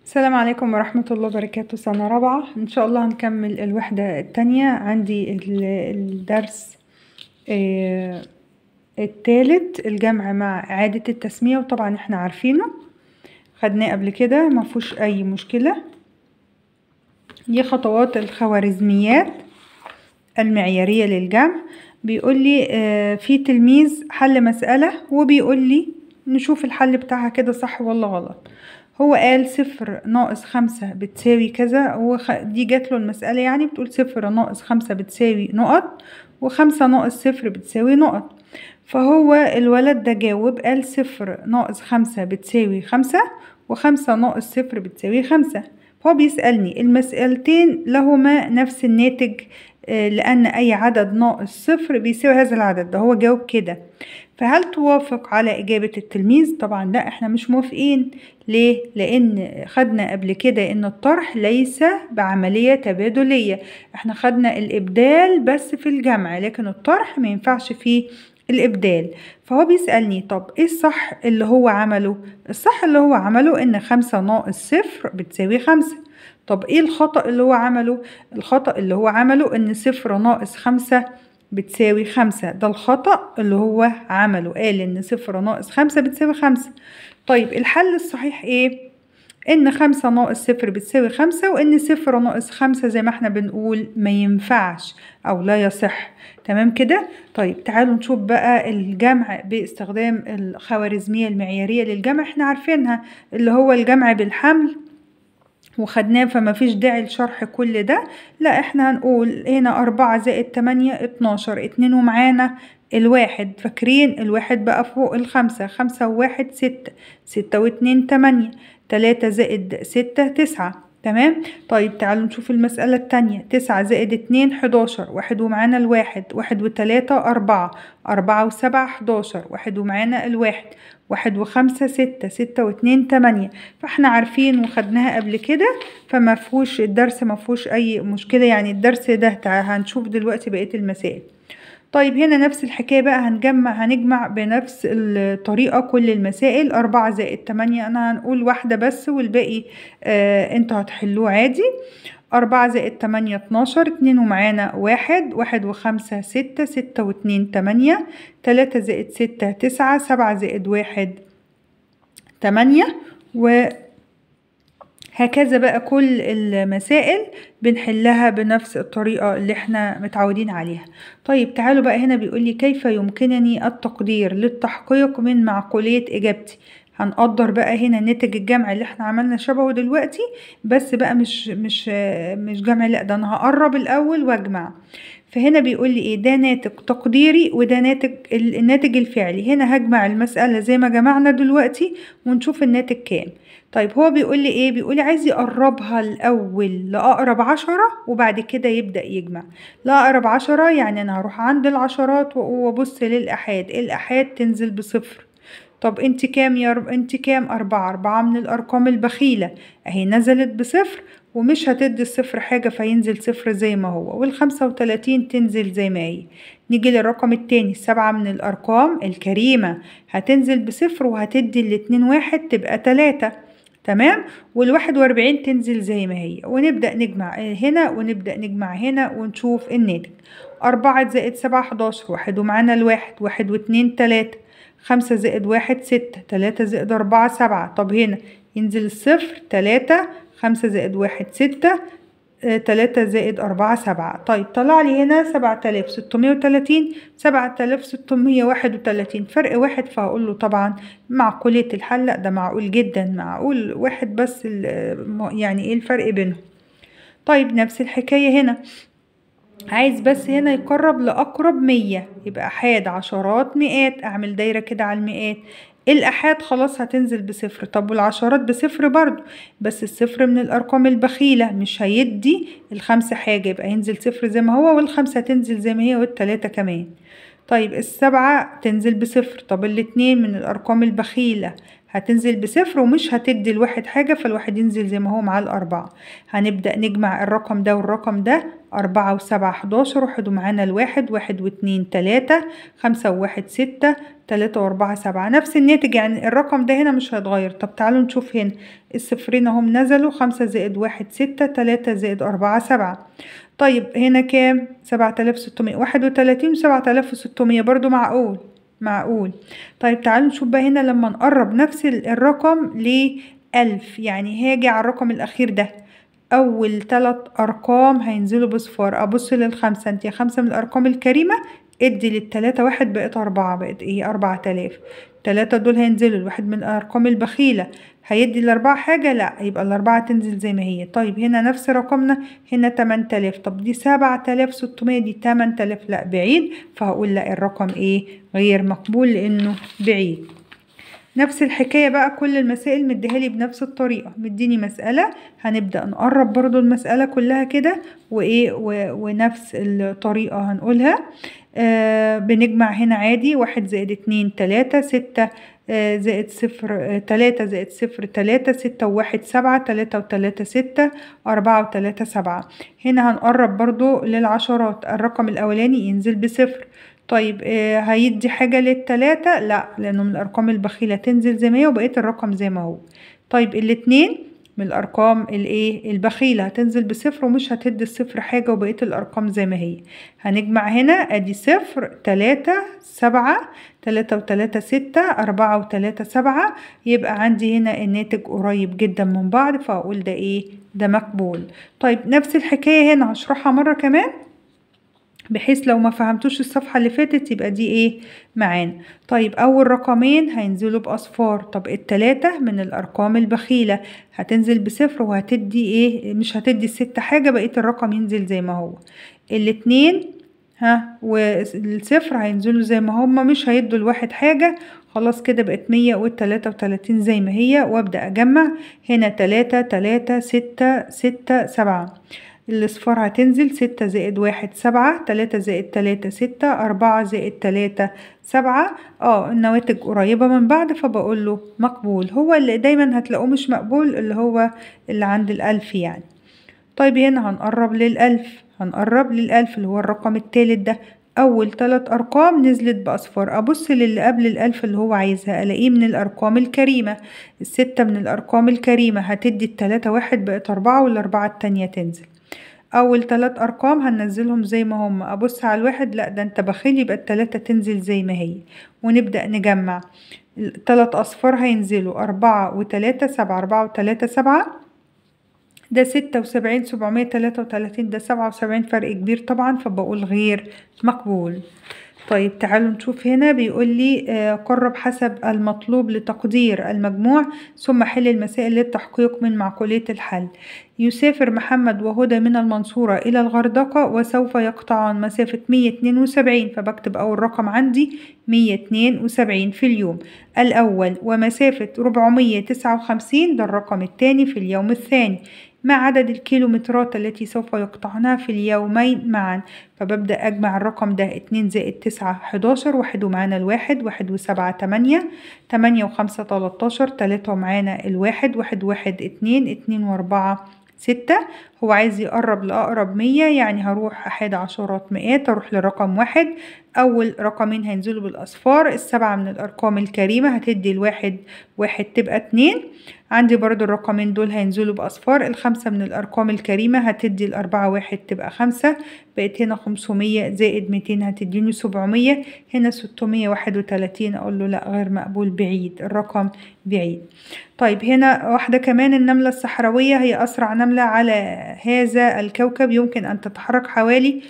السلام عليكم ورحمة الله وبركاته سنة رابعة إن شاء الله هنكمل الوحدة التانية عندي ال- الدرس آه، التالت الجمع مع إعادة التسمية وطبعا احنا عارفينه خدناه قبل كده مفهوش أي مشكلة دي خطوات الخوارزميات المعيارية للجمع بيقول لي آه، في تلميذ حل مسألة وبيقول لي نشوف الحل بتاعها كده صح ولا غلط هو قال صفر ناقص خمسة بتساوي كذا وخ... دي جات له المسألة يعني بتقول صفر ناقص خمسة بتساوي نقط وخمسة ناقص صفر بتساوي نقط فهو الولد ده جاوب قال صفر ناقص خمسة بتساوي خمسة وخمسة ناقص صفر بتساوي خمسة فهو بيسألني المسألتين لهما نفس الناتج آه، لأن أي عدد ناقص صفر بيساوي هذا العدد ده هو جاوب كده فهل توافق على إجابة التلميذ؟ طبعا لا احنا مش موافقين ليه؟ لأن خدنا قبل كده إن الطرح ليس بعملية تبادلية احنا خدنا الإبدال بس في الجمع لكن الطرح ما ينفعش فيه الإبدال فهو بيسألني طب إيه الصح اللي هو عمله؟ الصح اللي هو عمله إن خمسة ناقص صفر بتساوي خمسة طب إيه الخطأ اللي هو عمله؟ الخطأ اللي هو عمله إن صفر ناقص خمسة بتساوي خمسة ده الخطأ اللي هو عمله قال إن صفر ناقص خمسة بتساوي خمسة طيب الحل الصحيح إيه؟ إن خمسة ناقص صفر بتساوي خمسة وإن صفر ناقص خمسة زي ما احنا بنقول ما ينفعش أو لا يصح تمام كده؟ طيب تعالوا نشوف بقى الجمع باستخدام الخوارزمية المعيارية للجمع احنا عارفينها اللي هو الجمع بالحمل وخدناه فما فيش داعي لشرح كل ده لا احنا هنقول هنا أربعة زائد تمانية اتناشر اتنين ومعانا الواحد فاكرين الواحد بقى فوق الخمسة خمسة وواحد ستة ستة واتنين تمانية تلاتة زائد ستة تسعة تمام طيب تعالوا نشوف المسألة التانية تسعة زائد اتنين حداشر واحد ومعانا الواحد واحد وتلاتة أربعة أربعة وسبعة حداشر واحد ومعانا الواحد واحد وخمسة ستة ستة واتنين تمانية فاحنا عارفين وخدناها قبل كده فما فيهوش الدرس ما فيهوش أي مشكلة يعني الدرس ده تع- هنشوف دلوقتي بقية المسائل طيب هنا نفس الحكاية بقى هنجمع هنجمع بنفس الطريقة كل المسائل أربعة زائد تمانية أنا هنقول واحدة بس والباقي آه انتوا هتحلوه عادي أربعة زائد تمانية اتناشر اتنين ومعانا واحد واحد وخمسة ستة ستة واتنين تمانية تلاتة زائد ستة تسعة سبعة زائد واحد تمانية وهكذا بقى كل المسائل بنحلها بنفس الطريقة اللي احنا متعودين عليها طيب تعالوا بقى هنا بيقول لي كيف يمكنني التقدير للتحقيق من معقولية إجابتي هنقدر بقى هنا ناتج الجمع اللي احنا عملنا شبهه دلوقتي بس بقى مش مش مش جمع لا ده انا هقرب الاول واجمع فهنا بيقول لي ايه ده ناتج تقديري وده ناتج الناتج الفعلي هنا هجمع المسألة زي ما جمعنا دلوقتي ونشوف الناتج كام طيب هو بيقول لي ايه بيقول لي عايز يقربها الاول لاقرب عشرة وبعد كده يبدأ يجمع لاقرب عشرة يعني انا هروح عند العشرات وابص للاحاد الاحاد تنزل بصفر طب انت كام يا رب انت كام أربعة أربعة من الأرقام البخيلة أهي نزلت بصفر ومش هتدي الصفر حاجة فينزل صفر زي ما هو والخمسة وتلاتين تنزل زي ما هي نيجي للرقم التاني السبعة من الأرقام الكريمة هتنزل بصفر وهتدي الاتنين واحد تبقى تلاتة تمام والواحد وأربعين تنزل زي ما هي ونبدأ نجمع هنا ونبدأ نجمع هنا ونشوف الناتج أربعة زائد سبعة حداشر واحد ومعانا الواحد واحد واتنين تلاتة خمسة زائد واحد ستة تلاتة زائد أربعة سبعة طب هنا ينزل الصفر تلاتة خمسة زائد واحد ستة آه، تلاتة زائد أربعة سبعة طيب طلع لي هنا سبعة آلاف ستمية وتلاتين سبعة آلاف ستمية واحد وتلاتين فرق واحد فهقول له طبعا معقولية الحل لأ ده معقول جدا معقول واحد بس ال- يعني ايه الفرق بينهم طيب نفس الحكاية هنا عايز بس هنا يقرب لأقرب مية يبقى أحاد عشرات مئات أعمل دايرة كده على المئات الأحاد خلاص هتنزل بصفر طب والعشرات بصفر برضو بس الصفر من الأرقام البخيلة مش هيدي الخمسة حاجة يبقى ينزل صفر زي ما هو والخمسة تنزل زي ما هي والتلاتة كمان طيب السبعة تنزل بصفر طب الاتنين من الأرقام البخيلة هتنزل بصفر ومش هتدي الواحد حاجة فالواحد ينزل زي ما هو مع الأربعة هنبدأ نجمع الرقم ده والرقم ده أربعة وسبعة حداشر واحد ومعانا الواحد واحد واتنين تلاتة خمسة وواحد ستة تلاتة وأربعة سبعة نفس الناتج يعني الرقم ده هنا مش هيتغير طب تعالوا نشوف هنا الصفرين اهم نزلوا خمسة زائد واحد ستة تلاتة زائد أربعة سبعة طيب هنا كام سبعة آلاف ستمية واحد وتلاتين وسبعة آلاف وستمية برضو معقول معقول طيب تعالوا نشوف بقى هنا لما نقرب نفس الرقم لألف يعني هاجي على الرقم الأخير ده أول تلات أرقام هينزلوا بصفار أبص للخمسة انت يا خمسة من الأرقام الكريمة ادي للتلاتة واحد بقت أربعة بقت ايه أربعة تلاف التلاتة دول هينزلوا الواحد من الأرقام البخيلة هيدي الأربعة حاجة لأ يبقى الأربعة تنزل زي ما هي طيب هنا نفس رقمنا هنا تمن تلاف طب دي سبعة تلاف ستمية دي تمن تلاف لأ بعيد فهقول لأ الرقم ايه غير مقبول لأنه بعيد نفس الحكاية بقى كل المسائل مديهالي بنفس الطريقة مديني مسألة هنبدأ نقرب برضو المسألة كلها كده وإيه ونفس الطريقة هنقولها آه بنجمع هنا عادي واحد زائد اتنين تلاتة ستة آه زائد صفر آه تلاتة زائد صفر تلاتة ستة وواحد سبعة تلاتة وتلاتة ستة أربعة وتلاتة سبعة هنا هنقرب برضو للعشرات الرقم الأولاني ينزل بصفر طيب آه هيدي حاجة للتلاتة لا لأنه من الأرقام البخيلة تنزل زي ما هي وبقية الرقم زي ما هو طيب الاتنين من الأرقام الإيه البخيلة هتنزل بصفر ومش هتدي الصفر حاجة وبقية الأرقام زي ما هي هنجمع هنا أدي صفر تلاتة سبعة تلاتة وتلاتة ستة أربعة وتلاتة سبعة يبقى عندي هنا الناتج قريب جدا من بعض فأقول ده إيه ده مقبول طيب نفس الحكاية هنا هشرحها مرة كمان بحيث لو ما فهمتوش الصفحة اللي فاتت يبقى دي ايه معانا طيب اول رقمين هينزلوا باصفار طب التلاتة من الارقام البخيلة هتنزل بصفر وهتدي ايه مش هتدي الستة حاجة بقية الرقم ينزل زي ما هو الاتنين ها والصفر هينزلوا زي ما هما مش هيدوا الواحد حاجة خلاص كده بقت مية والتلاتة وتلاتين زي ما هي وابدأ اجمع هنا تلاتة تلاتة ستة ستة سبعة الأصفار هتنزل ستة زائد واحد سبعة تلاتة زائد تلاتة ستة أربعة زائد تلاتة سبعة اه النواتج قريبة من بعض فبقول له مقبول هو اللي دايما هتلاقوه مش مقبول اللي هو اللي عند الألف يعني طيب هنا هنقرب للألف هنقرب للألف اللي هو الرقم التالت ده أول تلات أرقام نزلت بأصفار أبص للي قبل الألف اللي هو عايزها ألاقيه من الأرقام الكريمة الستة من الأرقام الكريمة هتدي التلاتة واحد بقت أربعة والأربعة التانية تنزل اول تلات ارقام هننزلهم زي ما هم ابص على الواحد لا ده انت بخيل يبقى التلاتة تنزل زي ما هي ونبدأ نجمع التلات اصفار هينزلوا اربعة وتلاتة سبعة اربعة وتلاتة سبعة ده ستة وسبعين سبعمية تلاتة وتلاتين ده سبعة وسبعين فرق كبير طبعا فبقول غير مقبول طيب تعالوا نشوف هنا بيقول لي آه قرب حسب المطلوب لتقدير المجموع ثم حل المسائل للتحقيق من معقولية الحل يسافر محمد وهدى من المنصورة إلى الغردقة وسوف يقطعان مسافة 172 فبكتب أول رقم عندي 172 في اليوم الأول ومسافة 459 ده الرقم الثاني في اليوم الثاني ما عدد الكيلومترات التي سوف يقطعنها في اليومين معا فببدأ أجمع الرقم ده اتنين زائد تسعة حداشر واحد ومعانا الواحد واحد وسبعة تمانية تمانية وخمسة تلاتاشر تلاتة ومعانا الواحد واحد واحد اتنين اتنين وأربعة ستة هو عايز يقرب لأقرب مية يعني هروح أحد عشرات مئات أروح لرقم واحد أول رقمين هينزلوا بالأصفار السبعة من الأرقام الكريمة هتدي الواحد واحد تبقى اتنين عندي برضو الرقمين دول هينزلوا بأصفار الخمسة من الأرقام الكريمة هتدي الأربعة واحد تبقى خمسة بقت هنا خمسمية زائد ميتين هتديني سبعمية هنا ستمية واحد وتلاتين أقول له لأ غير مقبول بعيد الرقم بعيد طيب هنا واحدة كمان النملة الصحراوية هي أسرع نملة على هذا الكوكب يمكن أن تتحرك حوالي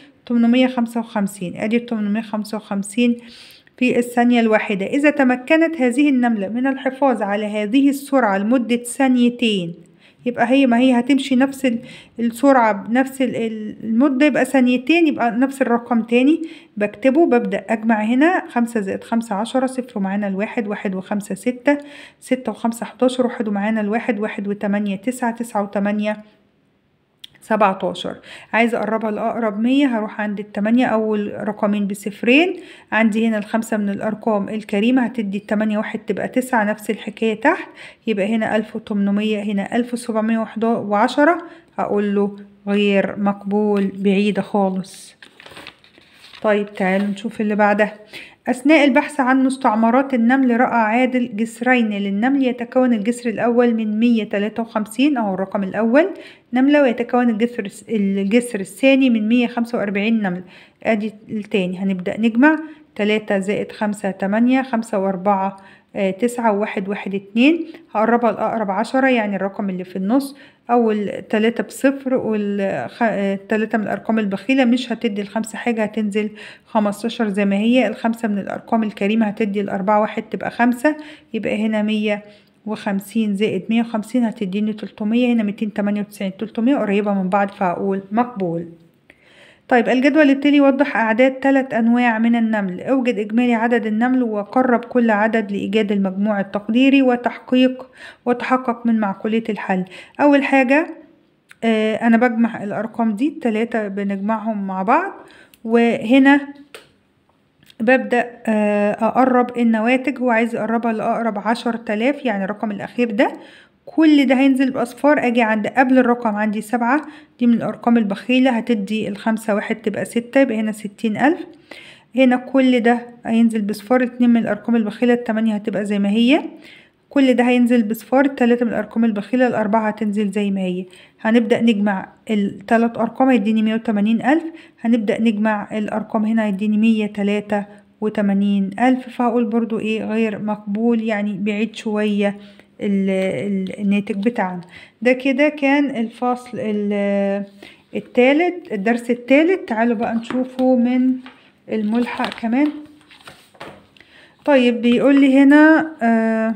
855 أدي 855 في الثانية الواحدة إذا تمكنت هذه النملة من الحفاظ على هذه السرعة لمدة ثانيتين يبقى هي ما هي هتمشي نفس السرعة بنفس المدة يبقى ثانيتين يبقى نفس الرقم تاني بكتبه ببدأ أجمع هنا خمسة زائد خمسة عشرة صفر ومعانا الواحد واحد وخمسة ستة ستة وخمسة حداشر واحد ومعانا الواحد واحد وتمانية تسعة تسعة وتمانية سبعتاشر عايزة أقربها لأقرب مية هروح عند التمانية أول رقمين بصفرين عندي هنا الخمسة من الأرقام الكريمة هتدي التمانية واحد تبقى تسعة نفس الحكاية تحت يبقى هنا ألف وتمنمية هنا ألف وسبعمية وعشرة هقول له غير مقبول بعيدة خالص طيب تعالوا نشوف اللي بعدها أثناء البحث عن مستعمرات النمل رأى عادل جسرين للنمل يتكون الجسر الأول من 153 أو الرقم الأول نملة ويتكون الجسر الجسر الثاني من 145 نملة أدي التاني هنبدأ نجمع تلاتة زائد خمسة تمانية خمسة وأربعة آه تسعة وواحد واحد اتنين هقربها لأقرب عشرة يعني الرقم اللي في النص أول تلاتة بصفر والتلاتة من الأرقام البخيلة مش هتدي الخمسة حاجة هتنزل خمستاشر زي ما هي الخمسة من الأرقام الكريمة هتدي الأربعة واحد تبقى خمسة يبقى هنا مية وخمسين زائد مية وخمسين هتديني تلتمية هنا ميتين تمانية وتسعين تلتمية قريبة من بعض فهقول مقبول طيب الجدول التالي يوضح أعداد ثلاث أنواع من النمل اوجد إجمالي عدد النمل وقرب كل عدد لإيجاد المجموع التقديري وتحقيق وتحقق من معقولية الحل أول حاجة آه أنا بجمع الأرقام دي التلاتة بنجمعهم مع بعض وهنا ببدأ آه أقرب النواتج هو عايز يقربها لأقرب عشر تلاف يعني الرقم الأخير ده كل ده هينزل بأصفار أجي عند قبل الرقم عندي سبعة دي من الأرقام البخيلة هتدي الخمسة واحد تبقى ستة يبقى هنا ستين ألف هنا كل ده هينزل بصفار اتنين من الأرقام البخيلة التمانية هتبقى زي ما هي كل ده هينزل بصفار التلاتة من الأرقام البخيلة الأربعة هتنزل زي ما هي هنبدأ نجمع التلات أرقام هيديني مية وتمانين ألف هنبدأ نجمع الأرقام هنا هيديني مية تلاتة وتمانين ألف فهقول برضو إيه غير مقبول يعني بعيد شوية الناتج بتاعنا ده كده كان الفصل التالت الدرس التالت تعالوا بقى نشوفه من الملحق كمان طيب بيقول لي هنا آه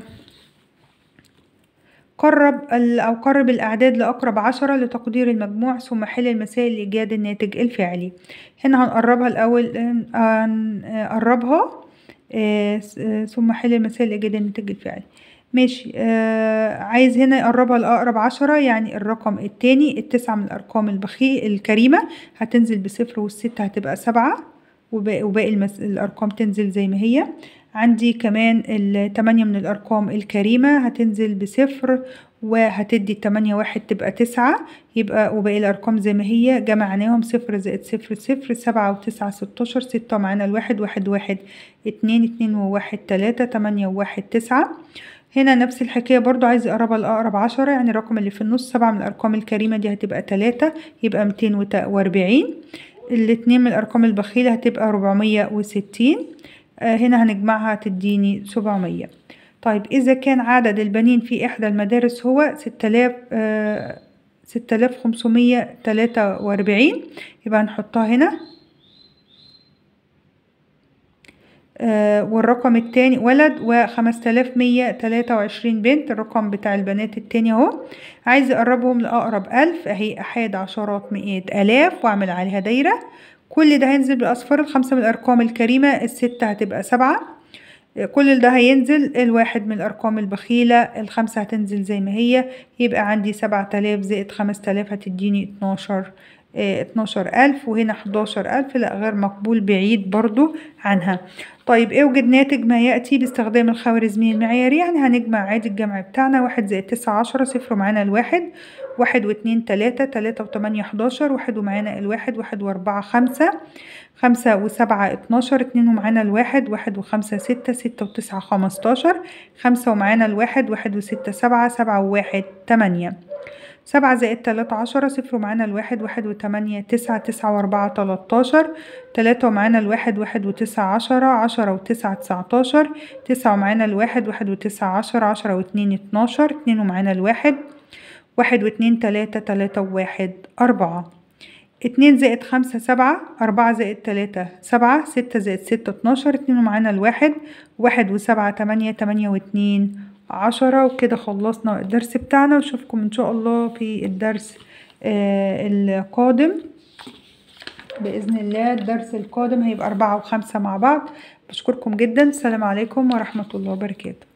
قرب أو قرب الأعداد لأقرب عشرة لتقدير المجموع ثم حل المسائل لإيجاد الناتج الفعلي هنا هنقربها الأول هنقربها آه ثم حل المسائل لإيجاد الناتج الفعلي ماشي آه عايز هنا يقربها لأقرب عشرة يعني الرقم التاني التسعة من الأرقام البخي الكريمة هتنزل بصفر والستة هتبقى سبعة وباقي, وباقي المس... الأرقام تنزل زي ما هي عندي كمان التمانية من الأرقام الكريمة هتنزل بصفر وهتدي التمانية واحد تبقى تسعة يبقى وباقي الأرقام زي ما هي جمعناهم صفر زائد صفر صفر سبعة وتسعة ستاشر ستة معانا الواحد واحد واحد اتنين اتنين وواحد تلاتة تمانية وواحد تسعة هنا نفس الحكاية برضو عايز أقربها لأقرب عشرة يعني الرقم اللي في النص سبعة من الأرقام الكريمة دي هتبقى تلاتة يبقى ميتين وأربعين الاتنين من الأرقام البخيلة هتبقى ربعمية وستين آه هنا هنجمعها تديني سبعمية طيب إذا كان عدد البنين في إحدى المدارس هو ستة آلاف آه ستة آلاف خمسمية تلاتة وأربعين يبقى هنحطها هنا آه والرقم التاني ولد وخمسة آلاف مية تلاتة وعشرين بنت الرقم بتاع البنات التاني اهو عايز اقربهم لأقرب ألف اهي أحاد عشرات مئات آلاف واعمل عليها دايرة كل ده هينزل بالأصفار الخمسة من الأرقام الكريمة الستة هتبقى سبعة كل ده هينزل الواحد من الأرقام البخيلة الخمسة هتنزل زي ما هي يبقى عندي سبعة آلاف زائد خمسة آلاف هتديني اتناشر اتناشر ألف وهنا حداشر ألف لا غير مقبول بعيد برضو عنها طيب اوجد ناتج ما يأتي باستخدام الخوارزمية المعياري يعني هنجمع عادي الجمع بتاعنا واحد زائد تسعة عشرة صفر معانا الواحد واحد واتنين تلاتة تلاتة وتمانية حداشر واحد ومعانا الواحد واحد وأربعة خمسة خمسة وسبعة اتناشر اتنين ومعانا الواحد واحد وخمسة ستة ستة وتسعة خمستاشر خمسة ومعانا الواحد واحد وستة سبعة سبعة وواحد تمانية سبعة زائد تلاتة عشرة صفر ومعانا الواحد واحد وتمانية تسعة تسعة وأربعة تلاتاشر تلاتة ومعانا الواحد واحد وتسعة عشرة عشرة وتسعة تسعتاشر تسعة ومعانا الواحد واحد وتسعة عشرة عشرة واتنين اتناشر اتنين ومعانا الواحد واحد واتنين تلاتة تلاتة وواحد أربعة اتنين زائد خمسة سبعة أربعة زائد تلاتة سبعة ستة زائد ستة اتناشر اتنين ومعانا الواحد واحد وسبعة تمانية تمانية واتنين عشرة وكده خلصنا الدرس بتاعنا واشوفكم ان شاء الله في الدرس آه القادم بإذن الله الدرس القادم هيبقى أربعة وخمسة مع بعض بشكركم جدا السلام عليكم ورحمة الله وبركاته